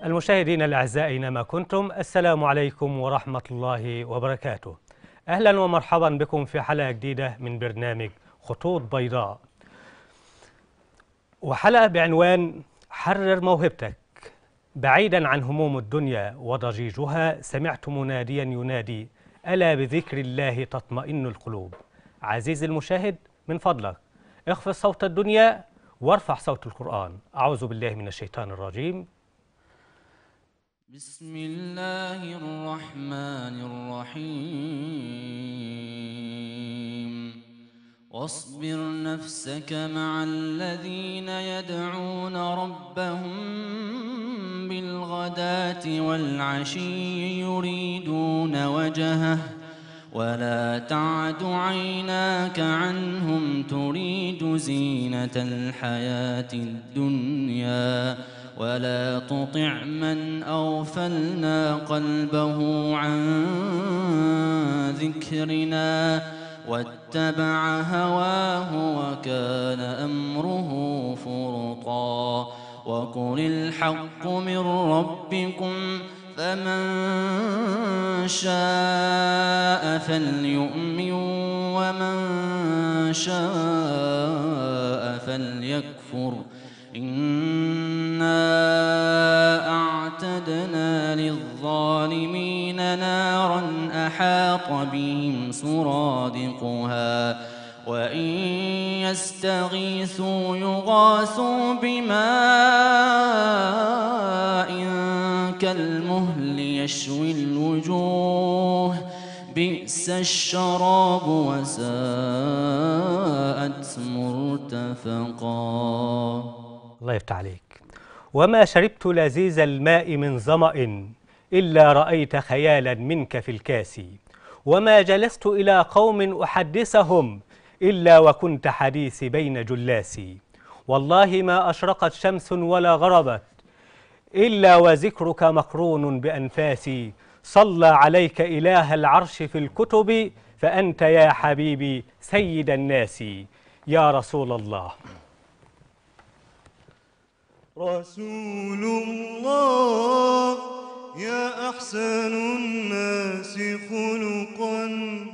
المشاهدين الأعزاء أينما كنتم السلام عليكم ورحمة الله وبركاته أهلا ومرحبا بكم في حلقة جديدة من برنامج خطوط بيضاء وحلقة بعنوان حرر موهبتك بعيدا عن هموم الدنيا وضجيجها سمعت مناديا ينادي ألا بذكر الله تطمئن القلوب عزيزي المشاهد من فضلك اخفض صوت الدنيا وارفع صوت القرآن أعوذ بالله من الشيطان الرجيم بسم الله الرحمن الرحيم واصبر نفسك مع الذين يدعون ربهم بالغداة والعشي يريدون وجهه ولا تعد عيناك عنهم تريد زينة الحياة الدنيا ولا تطع من أغفلنا قلبه عن ذكرنا واتبع هواه وكان أمره فرطا وقل الحق من ربكم فمن شاء فليؤمن ومن شاء فليكفر إنا أعتدنا للظالمين نارا أحاط بهم سرادقها وإن يستغيثوا يغاثوا بماء كالمهل يشوي الوجوه بئس الشراب وساءت مرتفقا الله يفتح عليك وما شربت لذيذ الماء من ظمأ إلا رأيت خيالا منك في الكاس وما جلست إلى قوم أحدثهم إلا وكنت حديثي بين جلاسي والله ما أشرقت شمس ولا غربت إلا وذكرك مقرون بأنفاسي صلى عليك إله العرش في الكتب فأنت يا حبيبي سيد الناس يا رسول الله رسول الله يا أحسن الناس خلقا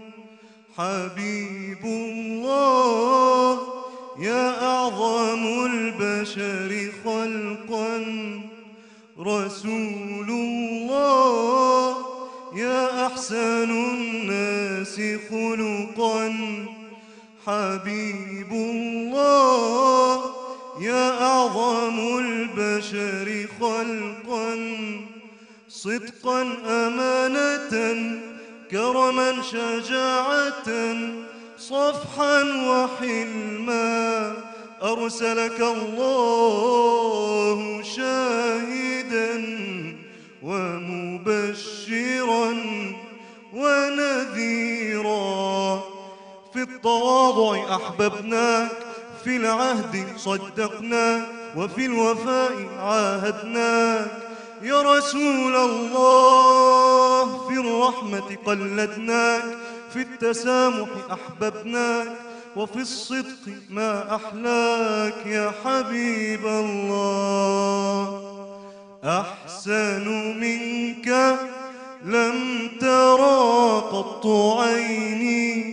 حبيب الله يا أعظم البشر خلقا رسول الله يا أحسن الناس خلقا حبيب الله يا أعظم البشر خلقا صدقا أمانة كرما شجاعة صفحا وحلما أرسلك الله شاهدا ومبشرا ونذيرا في التواضع أحببناك في العهد صدقناك وفي الوفاء عاهدناك يا رسول الله في الرحمة قلدناك في التسامح أحببناك وفي الصدق ما أحلاك يا حبيب الله أحسن منك لم ترى قط عيني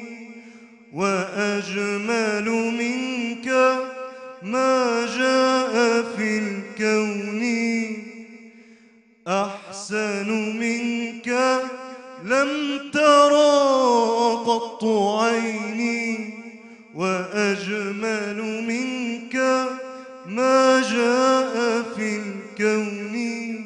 وأجمل منك ما جاء في الكون أحسن منك لم ترى قط عيني وأجمل منك ما جاء في الكون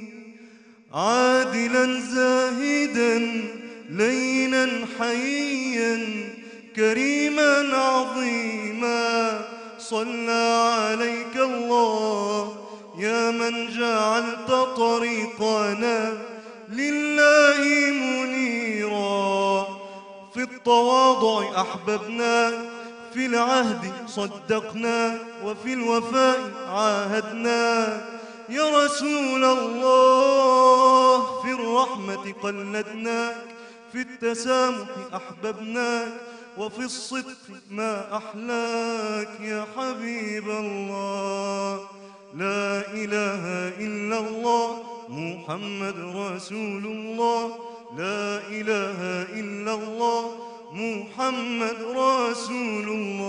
عادلا زاهدا لينا حيا كريما عظيما صلى عليك الله يا من جعلت طريقنا لله منيرا في التواضع أحببناك في العهد صدقنا وفي الوفاء عاهدناك يا رسول الله في الرحمة قلدناك في التسامح أحببناك وفي الصدق ما أحلاك يا حبيب الله لا إله إلا الله محمد رسول الله لا إله إلا الله محمد رسول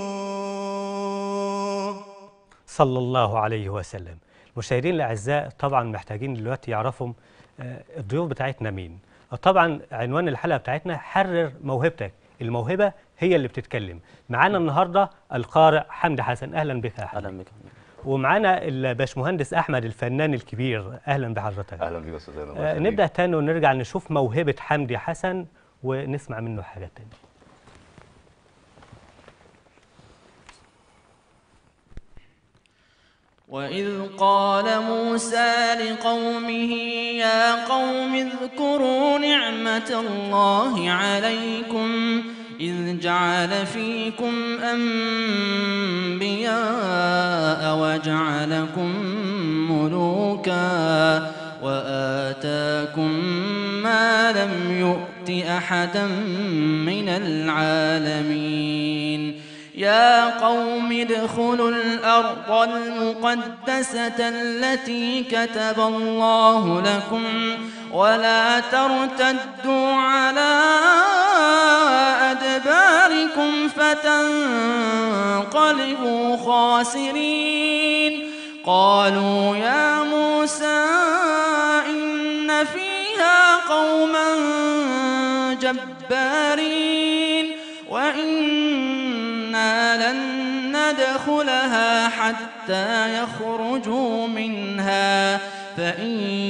الله صلى الله عليه وسلم المشاهدين الاعزاء طبعا محتاجين دلوقتي يعرفوا آه، الضيوف بتاعتنا مين طبعا عنوان الحلقه بتاعتنا حرر موهبتك الموهبه هي اللي بتتكلم معانا النهارده القارئ حمدي حسن اهلا بك يا حمدي اهلا بك ومعانا الباشمهندس احمد الفنان الكبير اهلا بحضرتك اهلا بيك يا استاذ الله آه، يخليك. نبدا تاني ونرجع نشوف موهبه حمدي حسن ونسمع منه حاجه تانية وإذ قال موسى لقومه يا قوم اذكروا نعمة الله عليكم إذ جعل فيكم أنبياء وجعلكم ملوكا وآتاكم ما لم يؤت أحدا من العالمين يا قوم ادخلوا الأرض المقدسة التي كتب الله لكم ولا ترتدوا على أدباركم فتنقلبوا خاسرين قالوا يا موسى إن فيها قوما جبارين وإنا لن ندخلها حتى يخرجوا منها فإن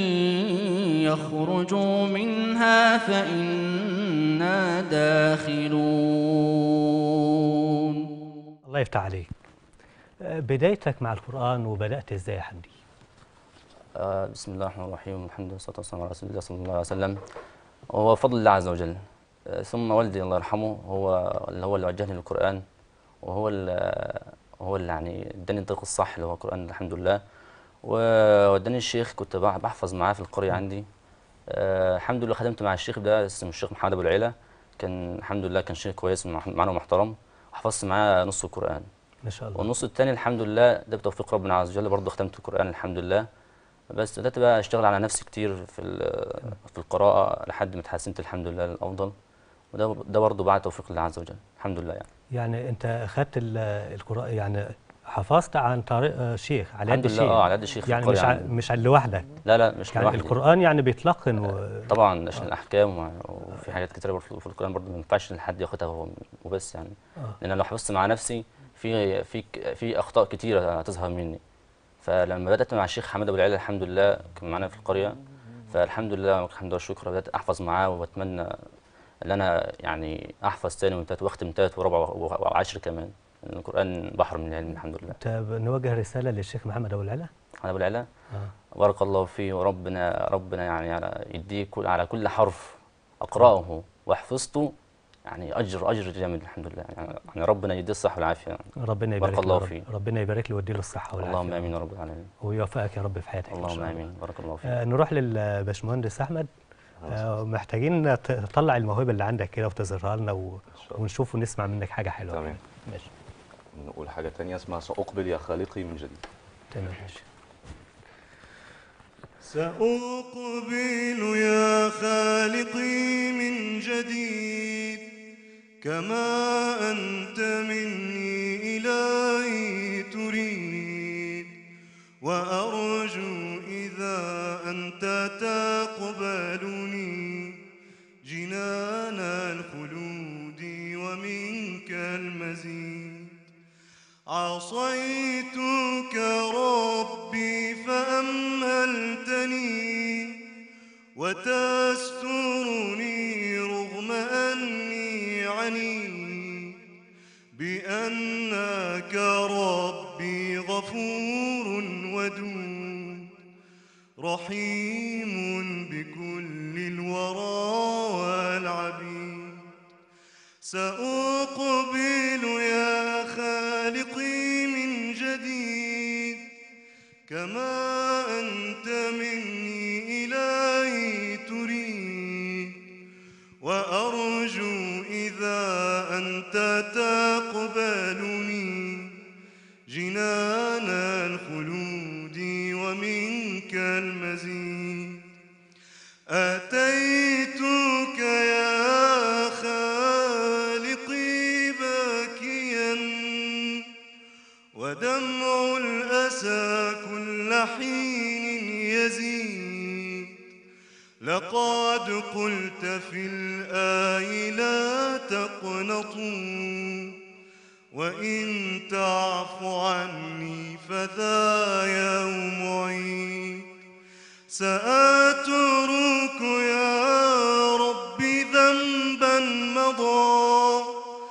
يخرجوا منها فإنا داخلون الله يفتح عليك آه، بدايتك مع القران وبدات ازاي يا حمدي آه بسم الله الرحمن الرحيم الحمد لله والصلاه والسلام على رسول الله صلى الله عليه وسلم هو فضل الله عز وجل آه ثم والدي الله يرحمه هو اللي هو اللي وجهني للقران وهو اللي هو اللي يعني اداني الطريق الصح اللي هو القران الحمد لله ووداني الشيخ كنت بح- بحفظ معاه في القريه عندي آه الحمد لله خدمت مع الشيخ ده اسمه الشيخ محمد ابو العيله كان الحمد لله كان شيخ كويس مع- معانا محترم وحفظت معاه نص القران ما شاء الله والنص التاني الحمد لله ده بتوفيق ربنا عز وجل برضه ختمت القرآن الحمد لله بس بدأت بقى أشتغل على نفسي كتير في ال- في القراءة لحد ما اتحسنت الحمد لله للأفضل وده ده برضه بعد توفيق الله عز وجل الحمد لله يعني يعني انت اخذت ال- القران يعني حفظت عن طريق آه، شيخ على الحمد يد لله الشيخ اه على يد الشيخ في يعني القرية مش ع- عندي. مش لوحدك لا لا مش يعني لوحدي القران يعني بيتلقن و... طبعا عشان الأحكام وع- وفي حاجات كتيرة برضه في القرآن برضه ما ينفعش إن حد ياخدها هو وبس يعني لأن أنا لو حفظت مع نفسي في في ك- في أخطاء كتيرة هتظهر مني فلما بدأت مع الشيخ حمد أبو العلا الحمد لله كان معانا في القرية فالحمد لله الحمد لله والشكر بدأت أحفظ معاه وأتمنى إن أنا يعني أحفظ تاني وتالت وأختم تالت ورابع و- وعشر كمان لأن القرآن بحر من العلم الحمد لله طب نوجه رساله للشيخ محمد ابو العلا حمد أبو العلا آه. بارك الله فيه وربنا ربنا يعني على- يديه كل على كل حرف أقرأه وحفظته يعني أجر أجر جامد الحمد لله يعني يعني ربنا يديه الصحة والعافية يعني. ربنا بارك يبارك الله له يا رب. فيه. ربنا يبارك له ويديله الصحه والعافيه اللهم آمين يا رب العالمين ويوفقك يا رب في حياتك إن شاء اللهم الله. آمين بارك الله فيك آه نروح للباشمهندس احمد آه محتاجين ت- تطلع الموهبه اللي عندك كده وتظهرها لنا و... شاء الله. ونشوف ونسمع منك حاجه حلوه تمام. ماشي نقول حاجة تانية اسمها سأقبل يا خالقي من جديد تمام ماشي سأقبل يا خالقي من جديد كما أنت مني إلهي تريد وأرجو إذا أنت تقبلني جنان الخلود ومنك المزيد عصيتك ربي فأمهلتني وتسترني رغم أني عنيد بأنك ربي غفور ودود رحيم بكل الورى والعبيد سأقبل يا خالقي من جديد كما أنت مني إلهي تريد وأرجو إذا أنت تقبلني جنان الخلود ومنك المزيد حين يزيد لقد قلت في الآي لا تقنطوا وإن تعف عني فذا يوم عيد سأترك يا ربي ذنبا مضى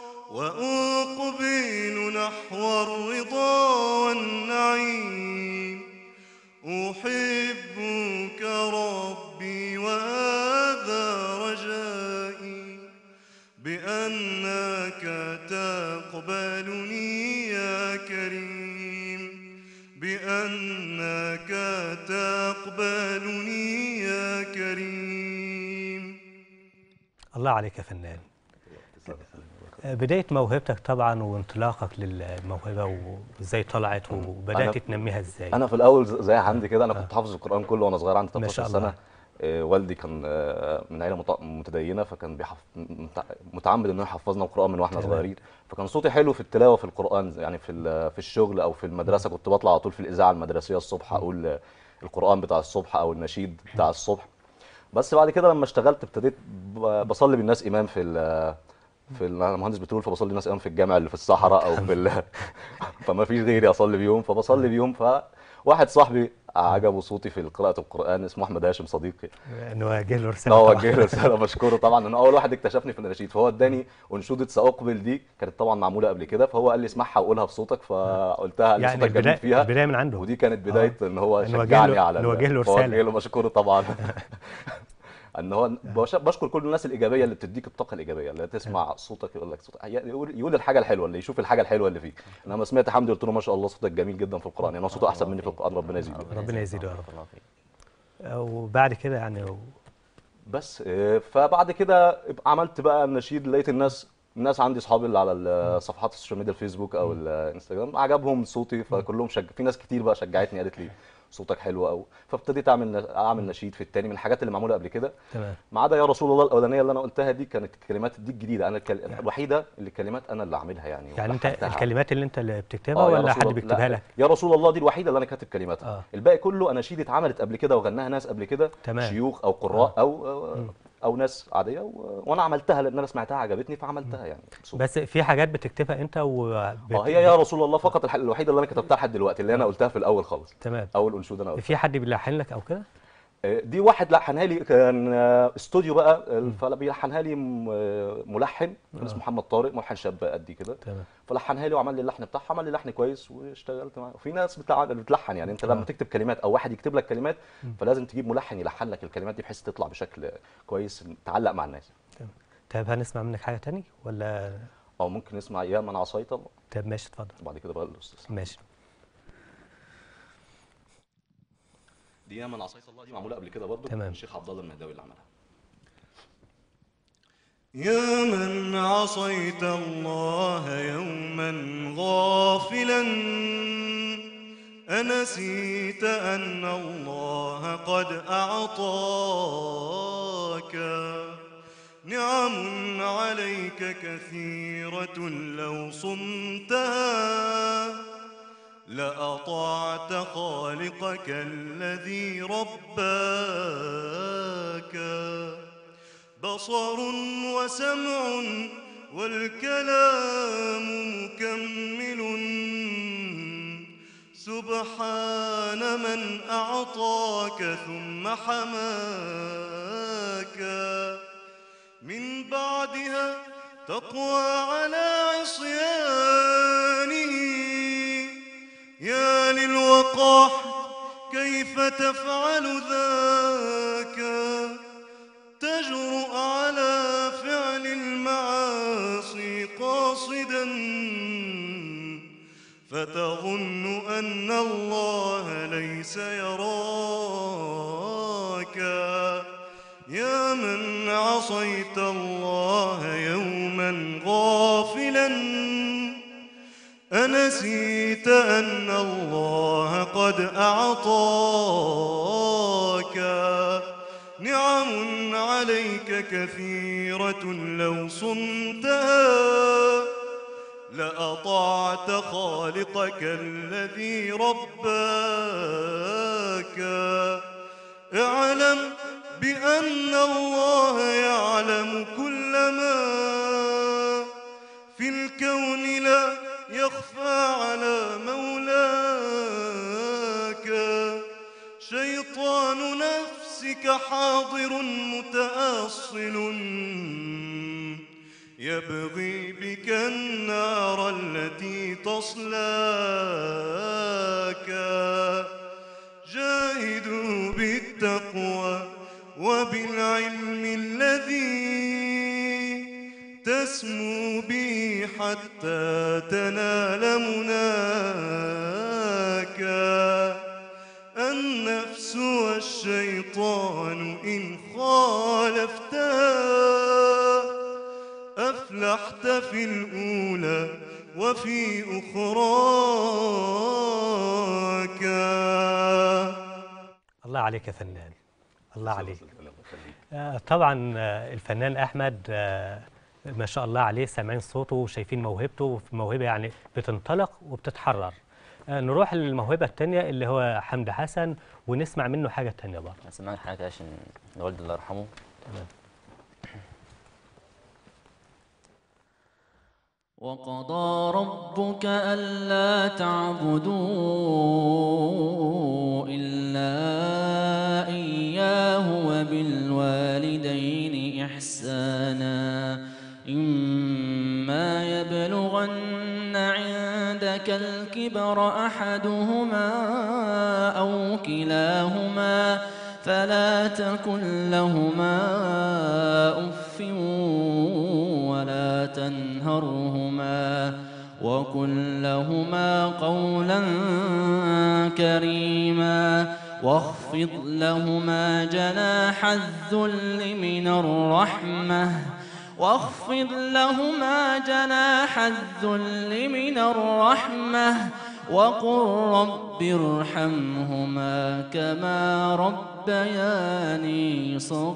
وأقبل نحو الرضا والنعيم أحبك ربي وهذا رجائي بأنك تقبلني يا كريم بأنك تقبلني يا كريم الله عليك يا فنان بداية موهبتك طبعا وانطلاقك للموهبة وازاي طلعت وبدأت أنا- تنميها ازاي انا في الاول ز- زي عندي كده انا كنت حافظ القران كله وانا صغير عندي ما 13 شاء الله. سنه آه، والدي كان آه، من عيله مت- متدينه فكان بيحف... متع- متعمد انه يحفظنا القران من واحنا تمام. صغيرين فكان صوتي حلو في التلاوه في القران يعني في ال- في الشغل او في المدرسه كنت بطلع على طول في الاذاعه المدرسيه الصبح اقول آه، القران بتاع الصبح او النشيد بتاع الصبح بس بعد كده لما اشتغلت ابتديت ب- بصلي بالناس امام في ال في ال- انا مهندس بترول فبصلي بالناس امام في الجامع اللي في الصحراء او في ال... فما فيش غيري اصلي بيهم فبصلي بيهم فواحد صاحبي عجبه صوتي في قراءة القرآن اسمه أحمد هاشم صديقي نوجه له رسالة هو طبعاً. وجه له رسالة بشكره طبعا إنه أول واحد اكتشفني في النشيد فهو اداني أنشودة سأقبل دي كانت طبعا معمولة قبل كده فهو قال لي اسمعها وقولها بصوتك فقلتها قال لي يعني صوتك جميل البداية فيها البداية من عنده ودي كانت بداية إن هو نوجه شجعني له- على ال- نوجه له فوجه رسالة. له بشكره طبعا ان هو بش- بشكر كل الناس الايجابيه اللي بتديك الطاقه الايجابيه اللي تسمع صوتك يقول لك صوت يقول يقول الحاجه الحلوه اللي يشوف الحاجه الحلوه اللي فيك انا لما سمعت حمدي قلت له ما شاء الله صوتك جميل جدا في القران يعني هو صوته احسن مني في القران ربنا يزيده ربنا يزيده يا رب. بارك الله فيك. وبعد كده يعني و- بس آه، فبعد كده عملت بقى النشيد لقيت الناس الناس عندي اصحابي اللي على ال- صفحات السوشيال ميديا الفيسبوك او الانستجرام عجبهم صوتي فكلهم شج... في ناس كتير بقى شجعتني قالت لي صوتك حلو قوي فابتديت اعمل اعمل نشيد في التاني من الحاجات اللي معموله قبل كده تمام ما عدا يا رسول الله الاولانيه اللي انا قلتها دي كانت الكلمات دي الجديده انا الكل... الوحيده اللي كلمات انا اللي عاملها يعني يعني انت ولحنتها. الكلمات اللي انت اللي بتكتبها آه، يا ولا رسول حد الله- بيكتبها لا، لك يا رسول الله دي الوحيده اللي انا كاتب كلماتها آه. الباقي كله اناشيد اتعملت قبل كده وغناها ناس قبل كده تمام. شيوخ او قراء او او, أو ناس عاديه و... وانا عملتها لان انا سمعتها عجبتني فعملتها يعني بصوت. بس في حاجات بتكتبها انت و بت- اه هي يا رسول الله فقط الح... الوحيده اللي انا كتبتها لحد دلوقتي اللي انا قلتها في الاول خالص تمام اول انشوده انا قلتها في حد بيلحن لك او كده آه، دي واحد لحنها لي كان آه، استوديو بقى آه، فبيلحنها لي م- آه، ملحن كان اسمه محمد طارق ملحن شاب قدي كده تمام فلحنها لي وعمل لي اللحن بتاعها عمل لي لحن كويس واشتغلت معاه وفي ناس بتلع- بتلحن يعني انت لما آه. تكتب كلمات او واحد يكتب لك كلمات فلازم تجيب ملحن يلحن لك الكلمات دي بحيث تطلع بشكل كويس تعلق مع الناس طيب هنسمع منك حاجة تاني ولا او ممكن نسمع يا من عصيت الله طب ماشي اتفضل وبعد كده بقى الاستاذ ماشي دي يا من عصيت الله دي معموله قبل كده برضه تمام. الشيخ عبد الله المهداوي اللي عملها يا من عصيت الله يوما غافلا أنسيت أن الله قد أعطاك نعم عليك كثيرة لو صمتها لأطعت خالقك الذي رباك بصر وسمع والكلام مكمل سبحان من أعطاك ثم حماك من بعدها تقوى على عصيانه يا للوقاح كيف تفعل ذاك تجرؤ على فعل المعاصي قاصدا فتظن أن الله ليس يراك يا من عصيت الله يوما غافلا أنسيت أن الله قد أعطاك نعم عليك كثيرة لو صمتها لأطعت خالقك الذي رباك اعلم بأن الله يعلم كل ما في الكون لا يخفى على مولاك شيطان نفسك حاضر متأصل يبغي بك النار التي تصلاك جاهدوا بالتقوى وبالعلم الذي تسمو به حتى تنال مناك النفس والشيطان إن خالفتا أفلحت في الأولى وفي أخراك الله عليك يا فنان الله عليك آه، طبعا آه، الفنان احمد آه، ما شاء الله عليه سامعين صوته وشايفين موهبته موهبه يعني بتنطلق وبتتحرر آه، نروح للموهبه الثانيه اللي هو حمد حسن ونسمع منه حاجه ثانيه برضه هسمعك حاجة كده عشان والدي الله يرحمه تمام وقضى ربك ألا تعبدوا إلا إياه وبالوالدين إحسانا إما يبلغن عندك الكبر أحدهما أو كلاهما فلا تكن لهما أف ولا تنهرهما وقل لهما قولا كريما واخفض لهما جناح الذل من الرحمة واخفض لهما جناح الذل من الرحمة وقل رب ارحمهما كما ربياني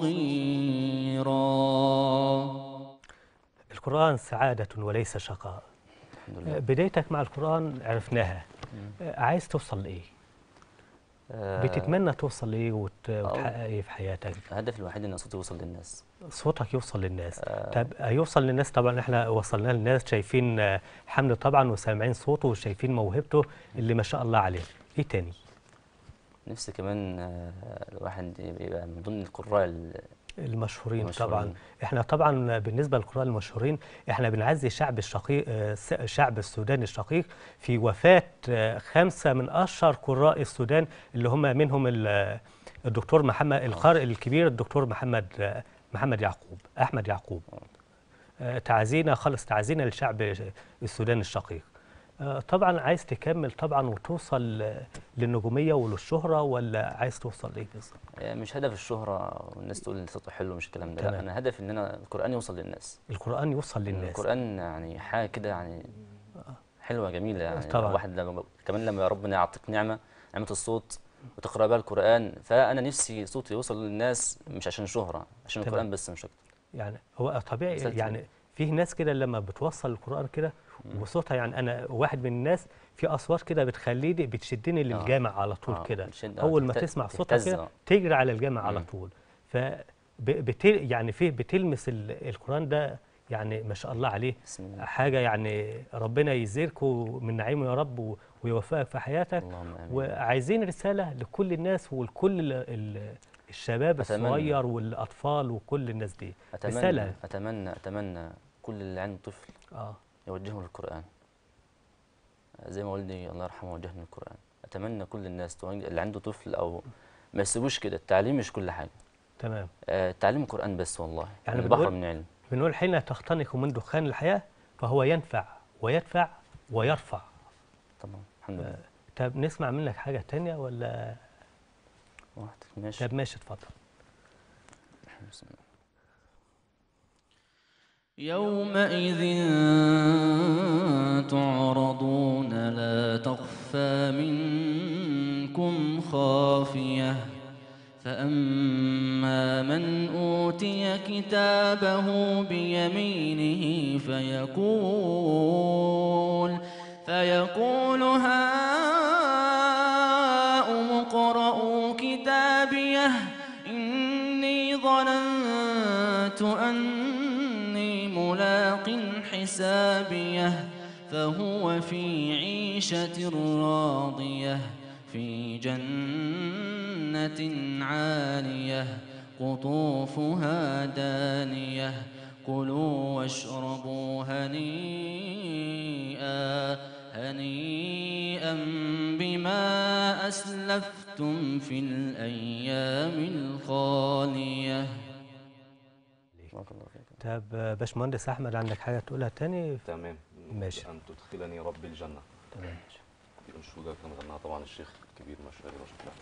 صغيرا القرآن سعادة وليس شقاء الحمد آه، لله بدايتك مع القرآن عرفناها آه، عايز توصل لإيه؟ آه، بتتمنى توصل لإيه وت- وتحقق إيه في حياتك؟ هدفي الوحيد ان صوتي يوصل للناس صوتك يوصل للناس آه. طب هيوصل للناس طبعا احنا وصلنا للناس شايفين آه، حمد طبعا وسامعين صوته وشايفين موهبته اللي ما شاء الله عليه ايه تاني نفسي كمان آه، الواحد يبقى من ضمن القراء ال- المشهورين, المشهورين. طبعا احنا طبعا بالنسبه للقراء المشهورين احنا بنعزي شعب الشقيق آه، س- شعب السودان الشقيق في وفاه آه، خمسه من اشهر قراء السودان اللي هم منهم ال- الدكتور محمد القارئ الكبير الدكتور محمد آه، محمد يعقوب احمد يعقوب آه، تعازينا خالص تعازينا لشعب السودان الشقيق آه، طبعا عايز تكمل طبعا وتوصل آه، للنجوميه وللشهره ولا عايز توصل لايه بالظبط يعني مش هدف الشهرة والناس تقول ان صوته حلو مش الكلام ده لا تمام. انا هدفي ان انا القرآن يوصل للناس القران يوصل للناس القرآن يعني حاجة كده يعني حلوة جميلة يعني طبعاً. واحد لما كمان لما ربنا يعطيك نعمة نعمة الصوت وتقرأ بها القرآن فأنا نفسي صوتي يوصل للناس مش عشان شهرة عشان تمام. القرآن بس مش أكتر يعني هو طبيعي مسلسل. يعني فيه ناس كده لما بتوصل القرآن كده وصوتها يعني أنا واحد من الناس في أصوات كده بتخليني بتشدني للجامع على طول آه، كده بتشد- آه، أول ما تهت- تسمع صوتها تهتز، كده آه. تجري على الجامع على مم. طول ف ب- بت يعني فيه بتلمس ال- القرآن ده يعني ما شاء الله عليه بسم الله حاجة يعني ربنا يزيركم من نعيمه يا رب و- ويوفقك في حياتك اللهم آمين وعايزين رسالة لكل الناس ولكل ال- ال- الشباب أتمنى. الصغير والأطفال وكل الناس دي أتمنى رسالة أتمنى أتمنى كل اللي عنده طفل اه يوجهه للقرآن زي ما والدي الله يرحمه وجهني للقرآن أتمنى كل الناس توجه- اللي عنده طفل أو ما يسيبوش كده التعليم مش كل حاجة تمام آه، التعليم القرآن بس والله يعني يعني البحر بنقول- من علم بنقول حين تختنق من دخان الحياة فهو ينفع ويدفع ويرفع طبعا الحمد لله طب نسمع منك حاجة تانية ولا واحد ماشي طب ماشي اتفضل بسم الله. يومئذ تعرضون لا تخفى منكم خافية فأما من أوتي كتابه بيمينه فيقول فيقول هاؤم اقرءوا كتابيه حسابيه إني ظننت أني ملاق حسابيه فهو في عيشة راضية في جنة عالية قطوفها دانية كلوا واشربوا هنيئا هنيئا بما أسلفتم في الأيام الخالية بارك الله فيك طب باشمهندس احمد عندك حاجه تقولها تاني تمام ماشي. ان تدخلني ربي الجنه تمام دي انشوده كان غناها طبعا الشيخ الكبير مشهور رشيد الأحمد.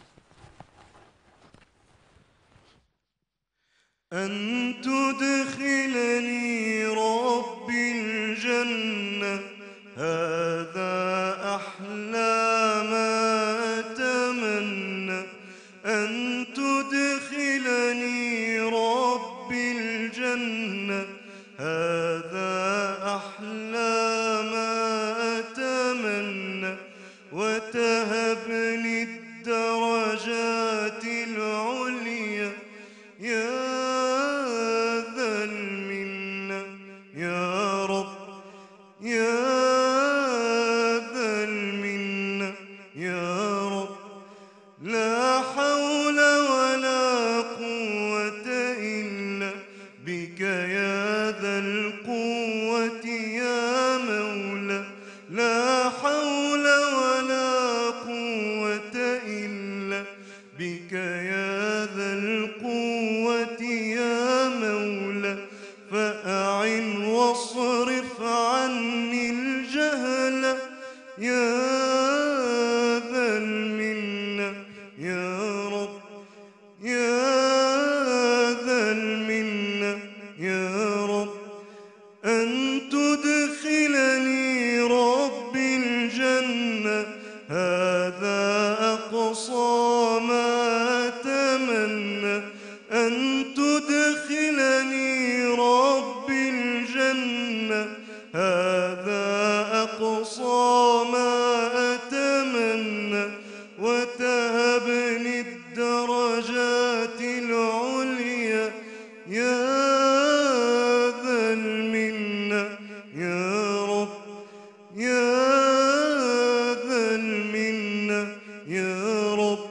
أن تدخلني ربي الجنة هذا أحلى ما أتمنى أن تدخلني ربي الجنة هذا أحلى ما أتمنى وتهبني الدرجات العليا يا ذا المنة يا رب يا ذا المنة يا رب لا حول ولا قوة إلا بك يا ذا القوة يا مولى لا حول ولا قوة إلا بك يا ذا القوة يا مولى فأعن واصرف عني الجهل يا ذا المنة يا رب يا ذا المنة يا رب أن تدخلني ربي الجنة هذا أقصى ما أتمنى أن تدخلني ربي الجنة هذا أقصى ما أتمنى وتهبني الدرجات العليا يا ذا المنة يا رب يا ذا المنة يا رب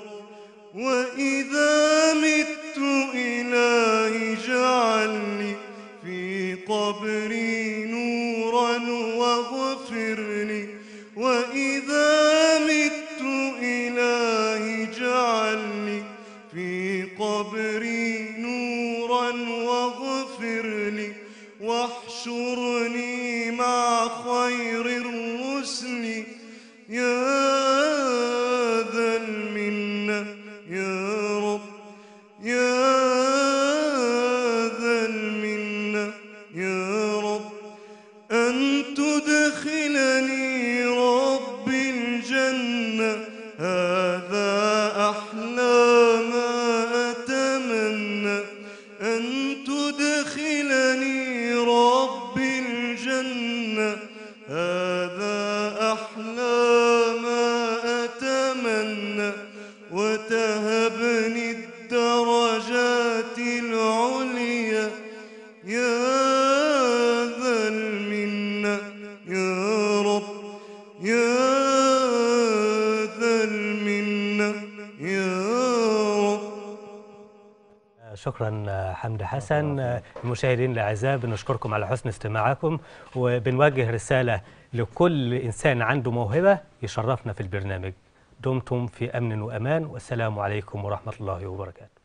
وإذا مت إلهي اجعلني في قبري نورا واغفر لي وإذا مت إلهي اجعلني في قبري نورا واغفر لي واحشرني مع خير الرسل يا ذا المنة يا رب يا ذا المنة يا رب أن تدخلني ربي الجنة هذا أحلى ما أتمنى أن تدخلني ربي الجنة هذا أحلى ما أتمنى وتهبني الدرجات العليا يا ذا المنة يا رب يا ذا المنة يا رب شكرا حمد حسن المشاهدين الاعزاء بنشكركم على حسن استماعكم وبنوجه رساله لكل انسان عنده موهبه يشرفنا في البرنامج دمتم في امن وامان والسلام عليكم ورحمه الله وبركاته